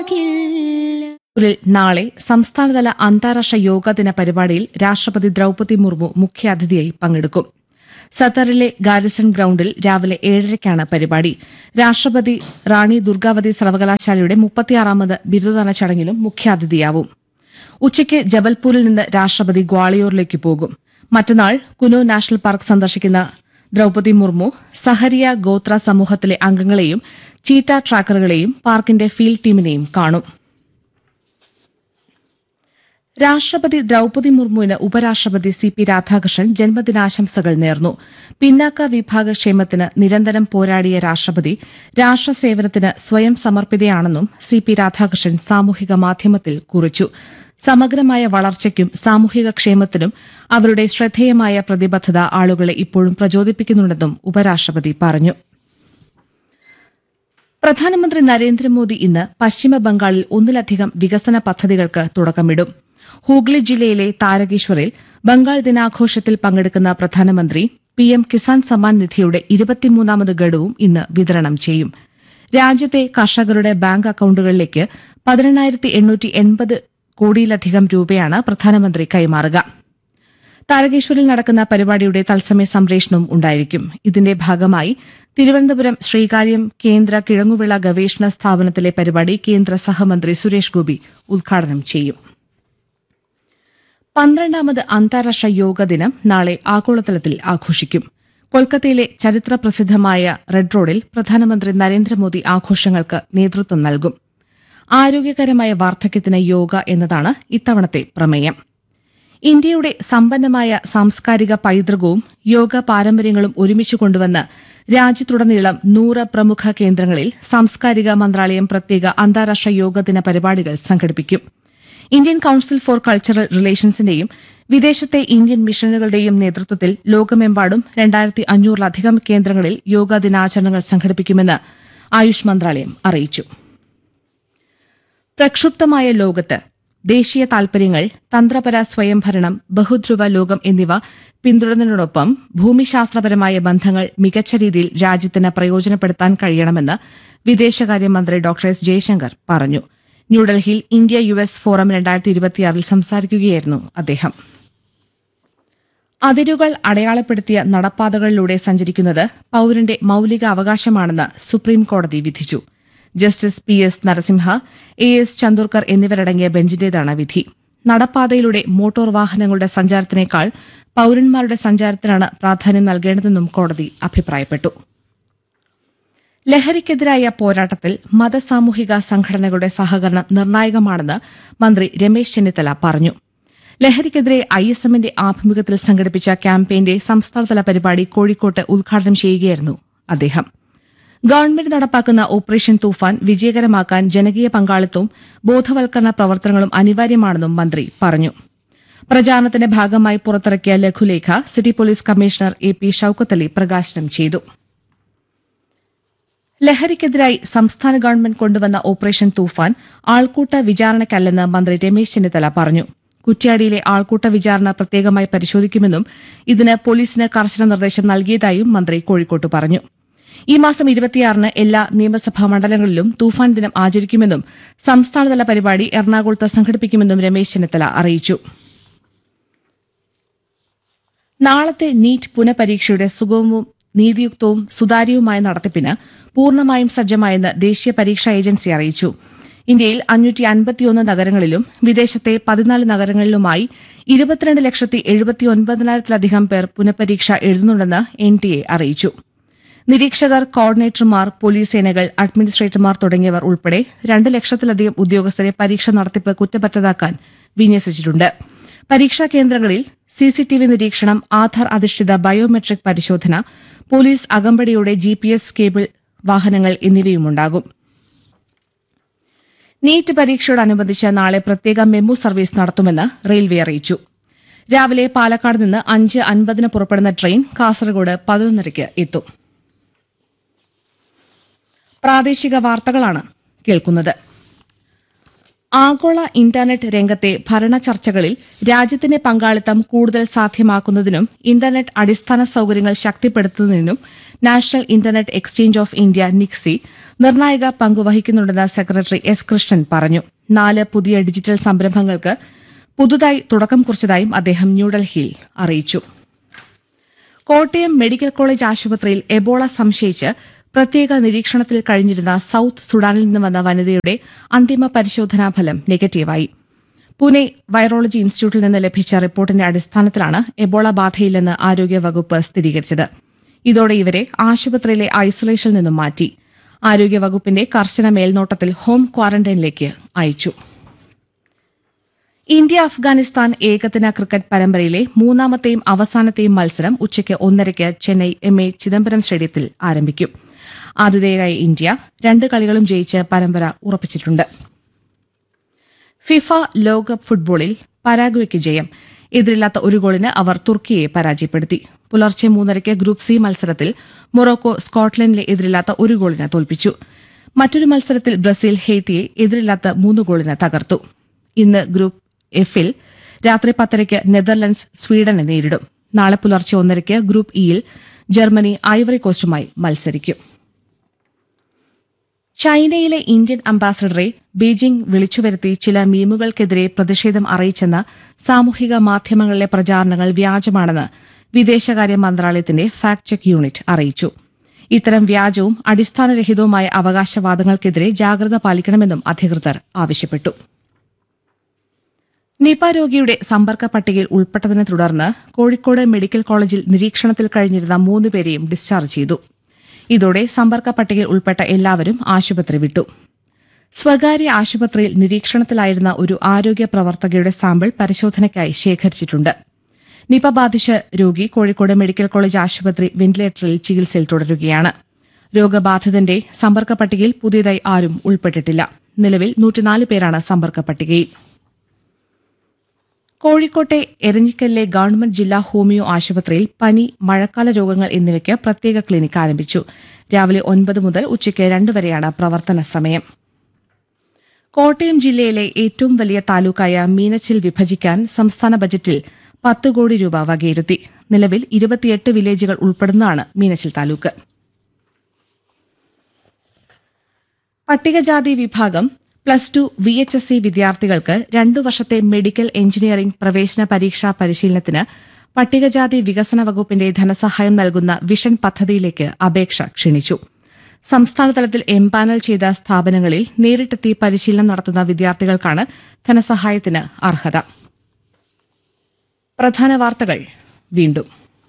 ിൽ നാളെ സംസ്ഥാനതല അന്താരാഷ്ട്ര യോഗാ ദിന പരിപാടിയിൽ രാഷ്ട്രപതി ദ്രൌപതി മുർമു മുഖ്യാതിഥിയായി പങ്കെടുക്കും സത്തറിലെ ഗാരിസൺ ഗ്രൌണ്ടിൽ രാവിലെ ഏഴരയ്ക്കാണ് പരിപാടി രാഷ്ട്രപതി റാണി ദുർഗാവതി സർവകലാശാലയുടെ മുപ്പത്തിയാറാമത് ബിരുദദാന ചടങ്ങിലും മുഖ്യാതിഥിയാവും ഉച്ചയ്ക്ക് ജബൽപൂരിൽ നിന്ന് രാഷ്ട്രപതി ഗ്വാളിയോറിലേക്ക് പോകും മറ്റന്നാൾ കുനോ നാഷണൽ പാർക്ക് സന്ദർശിക്കുന്ന ദ്രൌപതി മുർമു സഹരിയ ഗോത്ര സമൂഹത്തിലെ അംഗങ്ങളെയും ചീറ്റ ട്രാക്കറുകളെയും പാർക്കിന്റെ ഫീൽഡ് ടീമിനെയും കാണും രാഷ്ട്രപതി ദ്രൌപതി മുർമുവിന് ഉപരാഷ്ട്രപതി സി പി രാധാകൃഷ്ണൻ ജന്മദിനാശംസകൾ നേർന്നു പിന്നാക്ക വിഭാഗ ക്ഷേമത്തിന് നിരന്തരം പോരാടിയ രാഷ്ട്രപതി രാഷ്ട്രസേവനത്തിന് സ്വയം സമർപ്പിതയാണെന്നും സി പി രാധാകൃഷ്ണൻ സാമൂഹിക മാധ്യമത്തിൽ കുറിച്ചു സമഗ്രമായ വളർച്ചയ്ക്കും സാമൂഹിക ക്ഷേമത്തിനും അവരുടെ ശ്രദ്ധേയമായ പ്രതിബദ്ധത ആളുകളെ ഇപ്പോഴും പ്രചോദിപ്പിക്കുന്നുണ്ടെന്നും ഉപരാഷ്ട്രപതി പറഞ്ഞു പ്രധാനമന്ത്രി നരേന്ദ്രമോദി ഇന്ന് പശ്ചിമ ബംഗാളിൽ ഒന്നിലധികം വികസന പദ്ധതികൾക്ക് തുടക്കമിടും ഹൂഗ്ലി ജില്ലയിലെ താരകേശ്വറിൽ ബംഗാൾ ദിനാഘോഷത്തിൽ പങ്കെടുക്കുന്ന പ്രധാനമന്ത്രി പിഎം കിസാൻ സമ്മാൻ നിധിയുടെ ഇരുപത്തിമൂന്നാമത് ഗഡുവും ഇന്ന് വിതരണം ചെയ്യും രാജ്യത്തെ കർഷകരുടെ ബാങ്ക് അക്കൌണ്ടുകളിലേക്ക് പതിനെണ്ണായിരത്തി എണ്ണൂറ്റി എൺപത് കോടിയിലധികം രൂപയാണ് പ്രധാനമന്ത്രി കൈമാറുക താരകേശ്വരിൽ നടക്കുന്ന പരിപാടിയുടെ തത്സമയ സംപ്രേഷണവും ഉണ്ടായിരിക്കും ഇതിന്റെ ഭാഗമായി തിരുവനന്തപുരം ശ്രീകാര്യം കേന്ദ്ര കിഴങ്ങുവിള ഗവേഷണ സ്ഥാപനത്തിലെ പരിപാടി കേന്ദ്ര സഹമന്ത്രി സുരേഷ് ഗോപി ഉദ്ഘാടനം ചെയ്യും പന്ത്രണ്ടാമത് അന്താരാഷ്ട്ര യോഗ ദിനം നാളെ ആഗോളതലത്തിൽ ആഘോഷിക്കും കൊൽക്കത്തയിലെ ചരിത്ര പ്രസിദ്ധമായ റെഡ് റോഡിൽ പ്രധാനമന്ത്രി നരേന്ദ്രമോദി ആഘോഷങ്ങൾക്ക് നേതൃത്വം നൽകും ആരോഗ്യകരമായ വാർദ്ധക്യത്തിന് യോഗ എന്നതാണ് ഇത്തവണത്തെ പ്രമേയം ഇന്ത്യയുടെ സമ്പന്നമായ സാംസ്കാരിക പൈതൃകവും യോഗ പാരമ്പര്യങ്ങളും ഒരുമിച്ച് കൊണ്ടുവന്ന് രാജ്യത്തുടനീളം നൂറ് പ്രമുഖ കേന്ദ്രങ്ങളിൽ സാംസ്കാരിക മന്ത്രാലയം പ്രത്യേക അന്താരാഷ്ട്ര യോഗ ദിന പരിപാടികൾ സംഘടിപ്പിക്കും ഇന്ത്യൻ കൌൺസിൽ ഫോർ കൾച്ചറൽ റിലേഷൻസിന്റെയും വിദേശത്തെ ഇന്ത്യൻ മിഷനുകളുടെയും നേതൃത്വത്തിൽ ലോകമെമ്പാടും രണ്ടായിരത്തി അഞ്ഞൂറിലധികം കേന്ദ്രങ്ങളിൽ യോഗാ ദിനാചരണങ്ങൾ സംഘടിപ്പിക്കുമെന്ന് ആയുഷ് മന്ത്രാലയം അറിയിച്ചു പ്രക്ഷുബ്ധമായ ലോകത്ത് ദേശീയ താൽപര്യങ്ങൾ തന്ത്രപര സ്വയംഭരണം ബഹുധ്രുവ ലോകം എന്നിവ പിന്തുടരുന്നതിനോടൊപ്പം ഭൂമിശാസ്ത്രപരമായ ബന്ധങ്ങൾ മികച്ച രീതിയിൽ രാജ്യത്തിന് പ്രയോജനപ്പെടുത്താൻ കഴിയണമെന്ന് വിദേശകാര്യമന്ത്രി ഡോക്ടർ എസ് ജയശങ്കർ പറഞ്ഞു ന്യൂഡൽഹിയിൽ ഇന്ത്യ യു എസ് ഫോറം രണ്ടായിരത്തി ഇരുപത്തിയാറിൽ സംസാരിക്കുകയായിരുന്നു അദ്ദേഹം അതിരുകൾ അടയാളപ്പെടുത്തിയ നടപ്പാതകളിലൂടെ സഞ്ചരിക്കുന്നത് പൌരന്റെ മൌലിക അവകാശമാണെന്ന് സുപ്രീം കോടതി വിധിച്ചു justice P S Narasimha A S Chandurkar എന്നിവരടങ്ങിയ ബെഞ്ചിന്റേതാണ് വിധി നടപ്പാതയിലൂടെ മോട്ടോർ വാഹനങ്ങളുടെ സഞ്ചാരത്തിനേക്കാൾ പൌരന്മാരുടെ സഞ്ചാരത്തിനാണ് പ്രാധാന്യം നൽകേണ്ടതെന്നും കോടതി അഭിപ്രായപ്പെട്ടു ലഹരിക്കെതിരായ പോരാട്ടത്തിൽ മതസാമൂഹിക സംഘടനകളുടെ സഹകരണം നിർണായകമാണെന്ന് മന്ത്രി രമേശ് ചെന്നിത്തല പറഞ്ഞു ലഹരിക്കെതിരെ ഐ എസ് എമ്മിന്റെ ആഭിമുഖ്യത്തിൽ സംഘടിപ്പിച്ച ക്യാമ്പയിന്റെ സംസ്ഥാനതല പരിപാടി കോഴിക്കോട്ട് ഉദ്ഘാടനം ചെയ്യുകയായിരുന്നു അദ്ദേഹം ഗവൺമെന്റ് നടപ്പാക്കുന്ന ഓപ്പറേഷൻ തൂഫാൻ വിജയകരമാക്കാൻ ജനകീയ പങ്കാളിത്തവും ബോധവൽക്കരണ പ്രവർത്തനങ്ങളും അനിവാര്യമാണെന്നും മന്ത്രി പറഞ്ഞു പ്രചാരണത്തിന്റെ ഭാഗമായി പുറത്തിറക്കിയ ലഘുലേഖ city police commissioner A P Shoukathali പ്രകാശനം ചെയ്തു ലഹരിക്കെതിരായി സംസ്ഥാന ഗവൺമെന്റ് കൊണ്ടുവന്ന ഓപ്പറേഷൻ തൂഫാൻ ആൾക്കൂട്ട വിചാരണയ്ക്കല്ലെന്ന് മന്ത്രി രമേശ് ചെന്നിത്തല പറഞ്ഞു കുറ്റ്യാടിയിലെ ആൾക്കൂട്ട വിചാരണ പ്രത്യേകമായി പരിശോധിക്കുമെന്നും ഇതിന് പോലീസിന് കർശന നിർദ്ദേശം നൽകിയതായും മന്ത്രി കോഴിക്കോട്ട് പറഞ്ഞു ഈ മാസം ഇരുപത്തിയാറിന് എല്ലാ നിയമസഭാ മണ്ഡലങ്ങളിലും തൂഫാൻ ദിനം ആചരിക്കുമെന്നും സംസ്ഥാനതല പരിപാടി എറണാകുളത്ത് സംഘടിപ്പിക്കുമെന്നും രമേശ് ചെന്നിത്തല അറിയിച്ചു നാളത്തെ നീറ്റ് പുനഃപരീക്ഷയുടെ സുഗമവും നീതിയുക്തവും സുതാര്യവുമായ നടത്തിപ്പിന് പൂർണ്ണമായും സജ്ജമായെന്ന് ദേശീയ പരീക്ഷാ ഏജൻസി അറിയിച്ചു ഇന്ത്യയിൽ അഞ്ഞൂറ്റി അൻപത്തിയൊന്ന് നഗരങ്ങളിലും വിദേശത്തെ പതിനാല് നഗരങ്ങളിലുമായി ഇരുപത്തിരണ്ട് ലക്ഷത്തി എഴുപത്തിയൊൻപതിനായിരത്തിലധികം പേർ പുനഃപരീക്ഷ എഴുതുന്നുണ്ടെന്ന് എൻ ടി എ അറിയിച്ചു നിരീക്ഷകർ കോർഡിനേറ്റർമാർ പോലീസ് സേനകൾ അഡ്മിനിസ്ട്രേറ്റർമാർ തുടങ്ങിയവർ ഉൾപ്പെടെ രണ്ട് ലക്ഷത്തിലധികം ഉദ്യോഗസ്ഥരെ പരീക്ഷ നടത്തിപ്പ് കുറ്റപറ്റതാക്കാൻ വിന്യസിച്ചിട്ടുണ്ട് പരീക്ഷാ കേന്ദ്രങ്ങളിൽ സിസിടിവി നിരീക്ഷണം ആധാർ അധിഷ്ഠിത ബയോമെട്രിക് പരിശോധന പോലീസ് അകമ്പടിയോടെ ജിപിഎസ് കേബിൾ വാഹനങ്ങൾ എന്നിവയുമുണ്ടാകും നീറ്റ് പരീക്ഷയോടനുബന്ധിച്ച് നാളെ പ്രത്യേക മെമു സർവീസ് നടത്തുമെന്ന് റെയിൽവേ അറിയിച്ചു രാവിലെ പാലക്കാട് നിന്ന് അഞ്ച് അൻപതിന് പുറപ്പെടുന്ന ട്രെയിൻ കാസർഗോഡ് പതിനൊന്നരയ്ക്ക് എത്തും പ്രാദേശിക വാർത്തകളാണ് കേൾക്കുന്നത് ആഗോള ഇന്റർനെറ്റ് രംഗത്തെ ഭരണ ചർച്ചകളിൽ രാജ്യത്തിന്റെ പങ്കാളിത്തം കൂടുതൽ സാധ്യമാക്കുന്നതിനും ഇന്റർനെറ്റ് അടിസ്ഥാന സൌകര്യങ്ങൾ ശക്തിപ്പെടുത്തുന്നതിനും national internet exchange of India NIXI നിർണായക പങ്കുവഹിക്കുന്നുണ്ടെന്ന് സെക്രട്ടറി എസ് കൃഷ്ണൻ പറഞ്ഞു നാല് പുതിയ ഡിജിറ്റൽ സംരംഭങ്ങൾക്ക് പുതുതായി തുടക്കം കുറിച്ചതായും അദ്ദേഹം ന്യൂഡൽഹിയിൽ അറിയിച്ചു കോട്ടയം മെഡിക്കൽ കോളേജ് ആശുപത്രിയിൽ എബോള സംശയിച്ച് പ്രത്യേക നിരീക്ഷണത്തിൽ കഴിഞ്ഞിരുന്ന സൌത്ത് സുഡാനിൽ നിന്ന് വന്ന വനിതയുടെ അന്തിമ പരിശോധനാ ഫലം നെഗറ്റീവായി പൂനെ വൈറോളജി ഇൻസ്റ്റിറ്റ്യൂട്ടിൽ നിന്ന് ലഭിച്ച റിപ്പോർട്ടിന്റെ അടിസ്ഥാനത്തിലാണ് എബോള ബാധയില്ലെന്ന് ആരോഗ്യവകുപ്പ് സ്ഥിരീകരിച്ചത് ഇതോടെ ഇവരെ ആശുപത്രിയിലെ ഐസൊലേഷനിൽ നിന്നും മാറ്റി ആരോഗ്യവകുപ്പിന്റെ കർശന മേൽനോട്ടത്തിൽ ഹോം ക്വാറന്റൈനിലേക്ക് അയച്ചു ഇന്ത്യ അഫ്ഗാനിസ്ഥാൻ ഏകദിന ക്രിക്കറ്റ് പരമ്പരയിലെ മൂന്നാമത്തെയും അവസാനത്തെയും മത്സരം ഉച്ചയ്ക്ക് ഒന്നരയ്ക്ക് ചെന്നൈ എം എ ചിദംബരം സ്റ്റേഡിയത്തിൽ ആരംഭിക്കും ആതിഥേയരായ ഇന്ത്യ രണ്ട് കളികളും ജയിച്ച് പരമ്പര ഉറപ്പിച്ചിട്ടുണ്ട് ഫിഫ ലോകകപ്പ് ഫുട്ബോളിൽ പരാഗ്വയ്ക്ക് ജയം എതിരില്ലാത്ത ഒരു ഗോളിന് അവർ തുർക്കിയെ പരാജയപ്പെടുത്തി പുലർച്ചെ മൂന്നരയ്ക്ക് ഗ്രൂപ്പ് സി മത്സരത്തിൽ മൊറോക്കോ സ്കോട്ട്ലൻഡിലെ എതിരില്ലാത്ത ഒരു ഗോളിന് തോൽപ്പിച്ചു മറ്റൊരു മത്സരത്തിൽ ബ്രസീൽ ഹെയ്ത്തിയെ എതിരില്ലാത്ത മൂന്ന് ഗോളിന് തകർത്തു ഇന്ന് ഗ്രൂപ്പ് എഫിൽ രാത്രി പത്തരയ്ക്ക് നെതർലൻഡ്സ് സ്വീഡനെ നേരിടും നാളെ പുലർച്ചെ ഒന്നരയ്ക്ക് ഗ്രൂപ്പ് ഇയിൽ ജർമ്മനി ഐവറി കോസ്റ്റുമായി മത്സരിക്കും ചൈനയിലെ ഇന്ത്യൻ അംബാസഡറെ ബീജിംഗ് വിളിച്ചുവരുത്തി ചില മീമുകൾക്കെതിരെ പ്രതിഷേധം അറിയിച്ചെന്ന സാമൂഹിക മാധ്യമങ്ങളിലെ പ്രചാരണങ്ങൾ വ്യാജമാണെന്ന് വിദേശകാര്യ മന്ത്രാലയത്തിന്റെ ഫാക്ട് ചെക്ക് യൂണിറ്റ് അറിയിച്ചു ഇത്തരം വ്യാജവും അടിസ്ഥാനരഹിതവുമായ അവകാശവാദങ്ങൾക്കെതിരെ ജാഗ്രത പാലിക്കണമെന്നും അധികൃതർ ആവശ്യപ്പെട്ടു നിപ രോഗിയുടെ സമ്പർക്ക പട്ടികയിൽ ഉൾപ്പെട്ടതിനെ തുടർന്ന് കോഴിക്കോട് മെഡിക്കൽ കോളേജിൽ നിരീക്ഷണത്തിൽ കഴിഞ്ഞിരുന്ന മൂന്നുപേരെയും ഡിസ്ചാർജ് ചെയ്തു ഇതോടെ സമ്പർക്ക പട്ടികയിൽ ഉൾപ്പെട്ട എല്ലാവരും ആശുപത്രി വിട്ടു സ്വകാര്യ ആശുപത്രിയിൽ നിരീക്ഷണത്തിലായിരുന്ന ഒരു ആരോഗ്യ പ്രവർത്തകയുടെ സാമ്പിൾ പരിശോധനയ്ക്കായി ശേഖരിച്ചിട്ടുണ്ട് നിപ ബാധിച്ച രോഗി കോഴിക്കോട് മെഡിക്കൽ കോളേജ് ആശുപത്രി വെന്റിലേറ്ററിൽ ചികിത്സയിൽ തുടരുകയാണ് രോഗബാധിതന്റെ സമ്പർക്ക പട്ടികയിൽ പുതിയതായി ആരും ഉൾപ്പെട്ടിട്ടില്ല നിലവിൽ നൂറ്റിനാല് പേരാണ് സമ്പർക്ക പട്ടികയിൽ കോഴിക്കോട്ടെ എരഞ്ഞിക്കലിലെ ഗവൺമെന്റ് ജില്ലാ ഹോമിയോ ആശുപത്രിയിൽ പനി മഴക്കാല രോഗങ്ങൾ എന്നിവയ്ക്ക് പ്രത്യേക ക്ലിനിക്ക് ആരംഭിച്ചു രാവിലെ ഒൻപത് മുതൽ ഉച്ചയ്ക്ക് രണ്ട് വരെയാണ് പ്രവർത്തന സമയം കോട്ടയം ജില്ലയിലെ ഏറ്റവും വലിയ താലൂക്കായ മീനച്ചിൽ വിഭജിക്കാൻ സംസ്ഥാന ബജറ്റിൽ പത്ത് കോടി രൂപ വകയിരുത്തി നിലവിൽ ഇരുപത്തിയെട്ട് വില്ലേജുകൾ ഉൾപ്പെടുന്നതാണ് മീനച്ചിൽ താലൂക്ക് പട്ടികജാതി വിഭാഗം plus two V H S C വിദ്യാർത്ഥികൾക്ക് രണ്ടു വർഷത്തെ മെഡിക്കൽ എഞ്ചിനീയറിംഗ് പ്രവേശന പരീക്ഷാ പരിശീലനത്തിന് പട്ടികജാതി വികസന വകുപ്പിന്റെ ധനസഹായം നൽകുന്ന വിഷൻ പദ്ധതിയിലേക്ക് അപേക്ഷ ക്ഷണിച്ചു സംസ്ഥാനതലത്തിൽ എംപാനൽ ചെയ്ത സ്ഥാപനങ്ങളിൽ നേരിട്ടെത്തി പരിശീലനം നടത്തുന്ന വിദ്യാർത്ഥികൾക്കാണ് ധനസഹായത്തിന് അർഹത പ്രധാന വാർത്തകൾ വീണ്ടും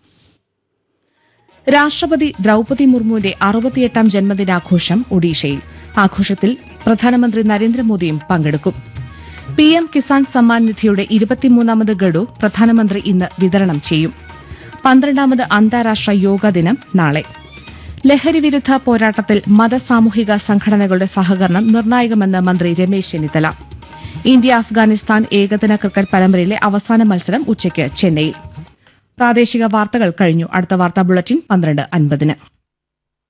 രാഷ്ട്രപതി ദ്രൌപതി മുർമുവിന്റെ അറുപത്തിയെട്ടാം ജന്മദിനാഘോഷം ഒഡീഷയിൽ ആഘോഷത്തിൽ പ്രധാനമന്ത്രി നരേന്ദ്രമോദിയും പങ്കെടുക്കും പി എം കിസാൻ സമ്മാൻ നിധിയുടെ ഇരുപത്തിമൂന്നാമത് ഗഡു പ്രധാനമന്ത്രി ഇന്ന് വിതരണം ചെയ്യും പന്ത്രണ്ടാമത് അന്താരാഷ്ട്ര യോഗ ദിനം നാളെ ലഹരി വിരുദ്ധ പോരാട്ടത്തിൽ മതസാമൂഹിക സംഘടനകളുടെ സഹകരണം നിർണായകമെന്ന് മന്ത്രി രമേശ് ചെന്നിത്തല ഇന്ത്യ അഫ്ഗാനിസ്ഥാൻ ഏകദിന ക്രിക്കറ്റ് പരമ്പരയിലെ അവസാന മത്സരം ഉച്ചയ്ക്ക് ചെന്നൈയിൽ പ്രാദേശിക വാർത്തകൾ കഴിഞ്ഞു അടുത്ത വാർത്താ ബുള്ളറ്റിൻ പന്ത്രണ്ട് അൻപതിന്